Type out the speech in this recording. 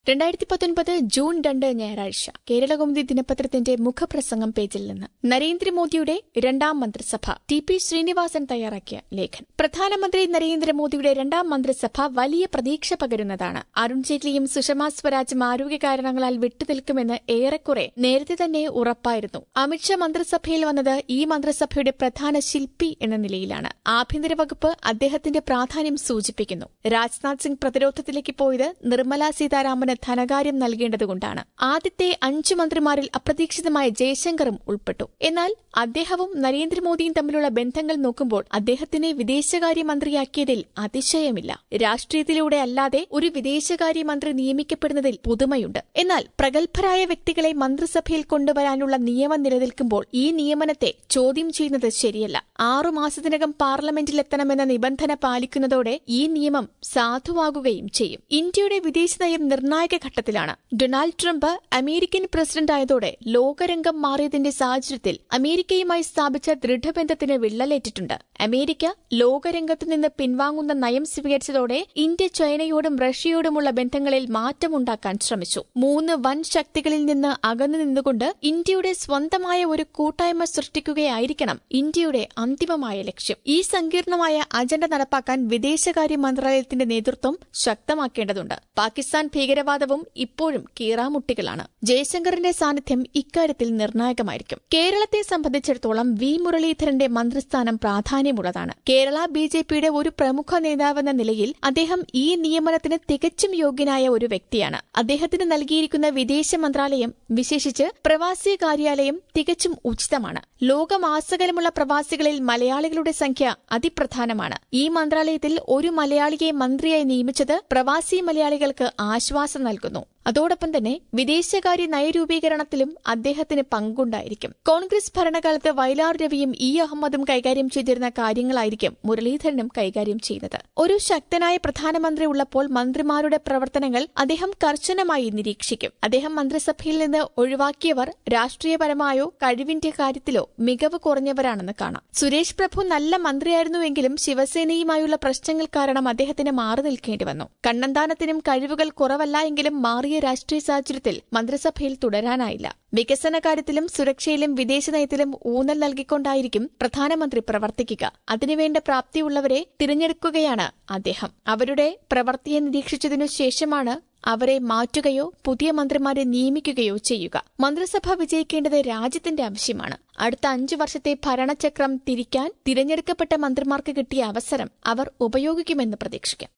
രണ്ടായിരത്തി പത്തൊൻപത് ജൂൺ രണ്ട് ഞായറാഴ്ച കേരളകൗമുദി ദിനപത്രത്തിന്റെ മുഖപ്രസംഗം പേജിൽ നിന്ന് നരേന്ദ്രമോദിയുടെ രണ്ടാം മന്ത്രിസഭ ടി പി ശ്രീനിവാസൻ തയ്യാറാക്കിയ ലേഖൻ പ്രധാനമന്ത്രി നരേന്ദ്രമോദിയുടെ രണ്ടാം മന്ത്രിസഭ വലിയ പ്രതീക്ഷ പകരുന്നതാണ് അരുൺ ജെയ്റ്റ്ലിയും സുഷമ സ്വരാജും ആരോഗ്യ കാരണങ്ങളാൽ വിട്ടുനിൽക്കുമെന്ന് ഏറെക്കുറെ നേരത്തെ തന്നെ ഉറപ്പായിരുന്നു അമിത്ഷാ മന്ത്രിസഭയിൽ വന്നത് ഈ മന്ത്രിസഭയുടെ പ്രധാന ശില്പി എന്ന നിലയിലാണ് ആഭ്യന്തര വകുപ്പ് അദ്ദേഹത്തിന്റെ പ്രാധാന്യം സൂചിപ്പിക്കുന്നു രാജ്നാഥ് സിംഗ് പ്രതിരോധത്തിലേക്ക് പോയത് നിർമ്മല സീതാരാമന് ധനകാര്യം നൽകേണ്ടതുകൊണ്ടാണ് ആദ്യത്തെ അഞ്ചു മന്ത്രിമാരിൽ അപ്രതീക്ഷിതമായ ജയശങ്കറും ഉൾപ്പെട്ടു എന്നാൽ അദ്ദേഹവും നരേന്ദ്രമോദിയും തമ്മിലുള്ള ബന്ധങ്ങൾ നോക്കുമ്പോൾ അദ്ദേഹത്തിനെ വിദേശകാര്യമന്ത്രിയാക്കിയതിൽ അതിശയമില്ല രാഷ്ട്രീയത്തിലൂടെ അല്ലാതെ ഒരു വിദേശകാര്യമന്ത്രി നിയമിക്കപ്പെടുന്നതിൽ പുതുമയുണ്ട് എന്നാൽ പ്രഗത്ഭരായ വ്യക്തികളെ മന്ത്രിസഭയിൽ കൊണ്ടുവരാനുള്ള നിയമം നിലനിൽക്കുമ്പോൾ ഈ നിയമനത്തെ ചോദ്യം ചെയ്യുന്നത് ശരിയല്ല ആറുമാസത്തിനകം പാർലമെന്റിലെത്തണമെന്ന നിബന്ധന പാലിക്കുന്നതോടെ ഈ നിയമം സാധുവാകുകയും ചെയ്യും ഇന്ത്യയുടെ വിദേശനയം നിർണായക ഘട്ടത്തിലാണ് ഡൊണാൾഡ് ട്രംപ് അമേരിക്കൻ പ്രസിഡന്റായതോടെ ലോകരംഗം മാറിയതിന്റെ സാഹചര്യത്തിൽ അമേരിക്കയുമായി സ്ഥാപിച്ച ദൃഢബന്ധത്തിന് വിള്ളലേറ്റിട്ടുണ്ട് അമേരിക്ക ലോകരംഗത്തു നിന്ന് പിൻവാങ്ങുന്ന നയം സ്വീകരിച്ചതോടെ ഇന്ത്യ ചൈനയോടും റഷ്യയോടുമുള്ള ബന്ധങ്ങളിൽ മാറ്റമുണ്ടാക്കാൻ ശ്രമിച്ചു മൂന്ന് വൻ ശക്തികളിൽ നിന്ന് അകന്നു നിന്നുകൊണ്ട് ഇന്ത്യയുടെ സ്വന്തമായ ഒരു കൂട്ടായ്മ സൃഷ്ടിക്കുകയായിരിക്കണം ഇന്ത്യയുടെ അന്തിമമായ ലക്ഷ്യം ഈ സങ്കീർണമായ അജണ്ട നടപ്പാക്കാൻ വിദേശകാര്യ മന്ത്രാലയത്തിന്റെ നേതൃത്വം ശക്തമാക്കേണ്ടതുണ്ട് പാകിസ്ഥാൻ ഭീകരവാദവും ഇപ്പോഴും കീറാമുട്ടികളാണ് ജയശങ്കറിന്റെ സാന്നിധ്യം ഇക്കാര്യത്തിൽ നിർണായകമായിരിക്കും കേരളത്തെ സംബന്ധിച്ചിടത്തോളം വി മുരളീധരന്റെ മന്ത്രിസ്ഥാനം പ്രാധാന്യമുള്ളതാണ് കേരള ബി ജെ പിയുടെ ഒരു പ്രമുഖ നേതാവെന്ന നിലയിൽ അദ്ദേഹം ഈ നിയമനത്തിന് തികച്ചും യോഗ്യനായ ഒരു വ്യക്തിയാണ് അദ്ദേഹത്തിന് നൽകിയിരിക്കുന്ന വിദേശ മന്ത്രാലയം വിശേഷിച്ച് പ്രവാസി കാര്യാലയം തികച്ചും ഉചിതമാണ് ലോകമാസകലമുള്ള പ്രവാസികളിൽ മലയാളികളുടെ സംഖ്യ അതിപ്രധാനമാണ് ഈ മന്ത്രാലയത്തിൽ ഒരു മലയാളിയെ മന്ത്രിയായി നിയമിച്ചത് പ്രവാസി മലയാളികൾക്ക് ആശ്വാസം നൽകുന്നു അതോടൊപ്പം തന്നെ വിദേശകാര്യ നയരൂപീകരണത്തിലും അദ്ദേഹത്തിന് പങ്കുണ്ടായിരിക്കും കോൺഗ്രസ് ഭരണകാലത്ത് വയലാർ രവിയും ഇ അഹമ്മദും കൈകാര്യം ചെയ്തിരുന്ന കാര്യങ്ങളായിരിക്കും മുരളീധരനും കൈകാര്യം ചെയ്യുന്നത് ഒരു ശക്തനായ പ്രധാനമന്ത്രി ഉള്ളപ്പോൾ മന്ത്രിമാരുടെ പ്രവർത്തനങ്ങൾ അദ്ദേഹം കർശനമായി നിരീക്ഷിക്കും അദ്ദേഹം മന്ത്രിസഭയിൽ നിന്ന് ഒഴിവാക്കിയവർ രാഷ്ട്രീയപരമായോ കഴിവിന്റെ കാര്യത്തിലോ മികവ് കുറഞ്ഞവരാണെന്ന് കാണാം സുരേഷ് പ്രഭു നല്ല മന്ത്രിയായിരുന്നുവെങ്കിലും ശിവസേനയുമായുള്ള പ്രശ്നങ്ങൾ കാരണം അദ്ദേഹത്തിന് മാറി നിൽക്കേണ്ടി വന്നു കണ്ണന്താനത്തിനും കഴിവുകൾ കുറവല്ല എങ്കിലും മാറിയ രാഷ്ട്രീയ സാഹചര്യത്തിൽ മന്ത്രിസഭയിൽ തുടരാനായില്ല വികസന കാര്യത്തിലും സുരക്ഷയിലും വിദേശ നയത്തിലും ഊന്നൽ നൽകിക്കൊണ്ടായിരിക്കും പ്രധാനമന്ത്രി പ്രവർത്തിക്കുക അതിനുവേണ്ട പ്രാപ്തിയുള്ളവരെ തിരഞ്ഞെടുക്കുകയാണ് അദ്ദേഹം അവരുടെ പ്രവൃത്തിയെ നിരീക്ഷിച്ചതിനു ശേഷമാണ് അവരെ മാറ്റുകയോ പുതിയ മന്ത്രിമാരെ നിയമിക്കുകയോ ചെയ്യുക മന്ത്രിസഭ വിജയിക്കേണ്ടത് രാജ്യത്തിന്റെ ആവശ്യമാണ് അടുത്ത അഞ്ചു വർഷത്തെ ഭരണചക്രം തിരിക്കാൻ തിരഞ്ഞെടുക്കപ്പെട്ട മന്ത്രിമാർക്ക് കിട്ടിയ അവസരം അവർ ഉപയോഗിക്കുമെന്ന് പ്രതീക്ഷിക്കാം